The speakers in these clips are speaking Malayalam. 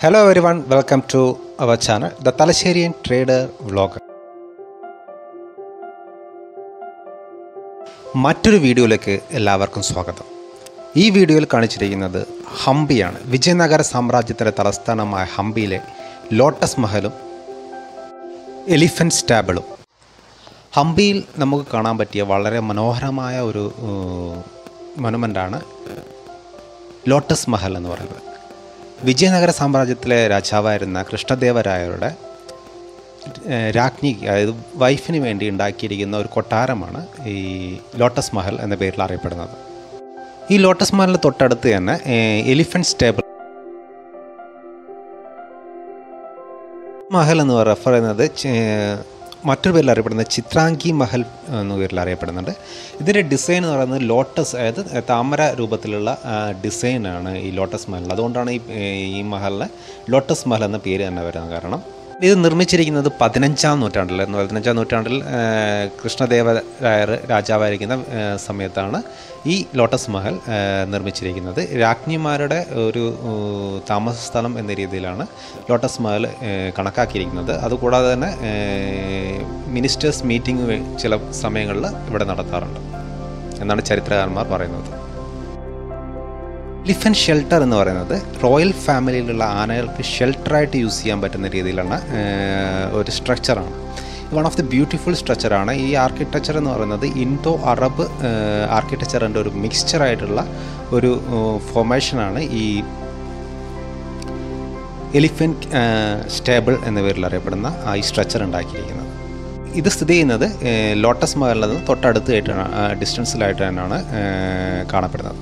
hello every one welcome to our channel the Thalasserian trader vlogger മറ്റൊരു വീഡിയോയിലേക്ക് എല്ലാവർക്കും സ്വാഗതം ഈ വീഡിയോയിൽ കാണിച്ചിരിക്കുന്നത് ഹംപിയാണ് വിജയനഗര സാമ്രാജ്യത്തിൻ്റെ തലസ്ഥാനമായ ഹംപിയിലെ ലോട്ടസ് മഹലും എലിഫൻറ്റ് സ്റ്റാബിളും ഹംപിയിൽ നമുക്ക് കാണാൻ പറ്റിയ വളരെ മനോഹരമായ ഒരു മൊനുമെൻ്റാണ് ലോട്ടസ് മഹൽ എന്ന് പറയുന്നത് വിജയനഗര സാമ്രാജ്യത്തിലെ രാജാവായിരുന്ന കൃഷ്ണദേവരായരുടെ ഏഹ്, രാജ്ഞി അതായത് വൈഫിന് വേണ്ടി ഉണ്ടാക്കിയിരിക്കുന്ന ഒരു കൊട്ടാരമാണ് ഈ ലോട്ടസ് മഹൽ എന്ന പേരിൽ അറിയപ്പെടുന്നത് ഈ ലോട്ടസ് മഹലിന് തൊട്ടടുത്ത് തന്നെ എലിഫൻറ്റ് സ്റ്റേബിൾ മഹൽ എന്ന് റെഫർ ചെയ്യുന്നത് ചെ- മറ്റൊരു പേരിൽ അറിയപ്പെടുന്നത് ചിത്രാങ്കി മഹൽ എന്ന പേരിൽ അറിയപ്പെടുന്നുണ്ട് ഇതിൻ്റെ ഡിസൈൻ എന്ന് പറയുന്നത് ലോട്ടസ് അതായത് താമര രൂപത്തിലുള്ള ആ, ഡിസൈനാണ് ഈ ലോട്ടസ് മഹൽ അതുകൊണ്ടാണ് ഈ ഈ മഹലിന് ലോട്ടസ് മഹൽ എന്ന പേര് തന്നെ വരുന്നത് കാരണം ഇത് നിർമ്മിച്ചിരിക്കുന്നത് പതിനഞ്ചാം നൂറ്റാണ്ടിൽ പതിനഞ്ചാം നൂറ്റാണ്ടിൽ ആ, കൃഷ്ണദേവരായർ രാജാവായിരിക്കുന്ന ആ, സമയത്താണ് ഈ ലോട്ടസ് മഹൽ ആ, നിർമ്മിച്ചിരിക്കുന്നത് രാജ്ഞിമാരുടെ ഒരു ഊ, താമസ സ്ഥലം എന്ന രീതിയിലാണ് ലോട്ടസ് മഹൽ ആ, കണക്കാക്കിയിരിക്കുന്നത് അതുകൂടാതെ തന്നെ മിനിസ്റ്റേഴ്സ് മീറ്റിംഗ് ചില സമയങ്ങളിൽ ഇവിടെ നടത്താറുണ്ട് എന്നാണ് ചരിത്രകാരന്മാർ പറയുന്നത് എലിഫൻറ്റ് ഷെൽട്ടർ എന്ന് പറയുന്നത് റോയൽ ഫാമിലിയിലുള്ള ആനകൾക്ക് ഷെൽട്ടറായിട്ട് യൂസ് ചെയ്യാൻ പറ്റുന്ന രീതിയിലുള്ള ഏഹ്, ഒരു സ്ട്രക്ചറാണ് വൺ ഓഫ് ദി ബ്യൂട്ടിഫുൾ സ്ട്രക്ചറാണ് ഈ ആർക്കിടെക്ചർ എന്ന് പറയുന്നത് ഇൻഡോ അറബ് ആർക്കിടെക്ചറിൻ്റെ ഒരു മിക്സ്ചറായിട്ടുള്ള ഒരു ഫോർമേഷനാണ് ഈ എലിഫൻറ്റ് സ്റ്റേബിൾ എന്ന പേരിൽ അറിയപ്പെടുന്ന ആ ഈ സ്ട്രക്ചർ ഉണ്ടാക്കിയിരിക്കുന്നത് ഇത് സ്ഥിതി ചെയ്യുന്നത് ഏഹ്, ലോട്ടസ് മഹലിൽ നിന്ന് തൊട്ടടുത്തായിട്ടാണ് ഡിസ്റ്റൻസിലായിട്ട് തന്നെയാണ് ഏഹ്, കാണപ്പെടുന്നത്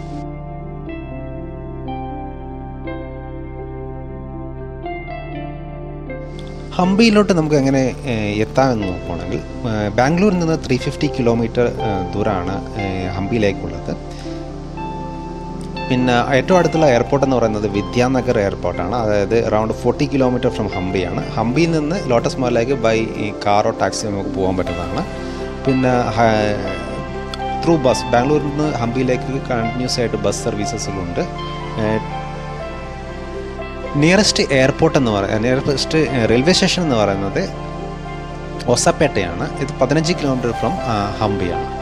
ഹംപിയിലോട്ട് നമുക്ക് എങ്ങനെ ഏഹ്, എത്താമെന്ന് നോക്കുകയാണെങ്കിൽ ഏഹ്, ബാംഗ്ലൂരിൽ നിന്ന് ത്രീ ഫിഫ്റ്റി കിലോമീറ്റർ ദൂരമാണ് ഏഹ്, ഹംപിയിലേക്കുള്ളത് പിന്നെ ഏറ്റവും അടുത്തുള്ള എയർപോർട്ട് എന്ന് പറയുന്നത് വിദ്യാനഗർ എയർപോർട്ടാണ് അതായത് അറൗണ്ട് ഫോർട്ടി കിലോമീറ്റർ ഫ്രം ഹംപിയാണ് ഹംപിയിൽ നിന്ന് ലോട്ടസ് മഹലിലേക്ക് ബൈ ഈ കാറോ ടാക്സി നമുക്ക് പോകാൻ പറ്റുന്നതാണ് പിന്നെ ത്രൂ ബസ് ബാംഗ്ലൂരിൽ നിന്ന് ഹംപിയിലേക്ക് കണ്ടിന്യൂസ് ആയിട്ട് ബസ് സർവീസസുകളുണ്ട് നിയറസ്റ്റ് എയർപോർട്ട് എന്ന് പറയുന്നത് നിയറസ്റ്റ് റെയിൽവേ സ്റ്റേഷൻ എന്ന് പറയുന്നത് ഒസപ്പേട്ടയാണ് ഇത് പതിനഞ്ച് കിലോമീറ്റർ ഫ്രം ഹംപിയാണ്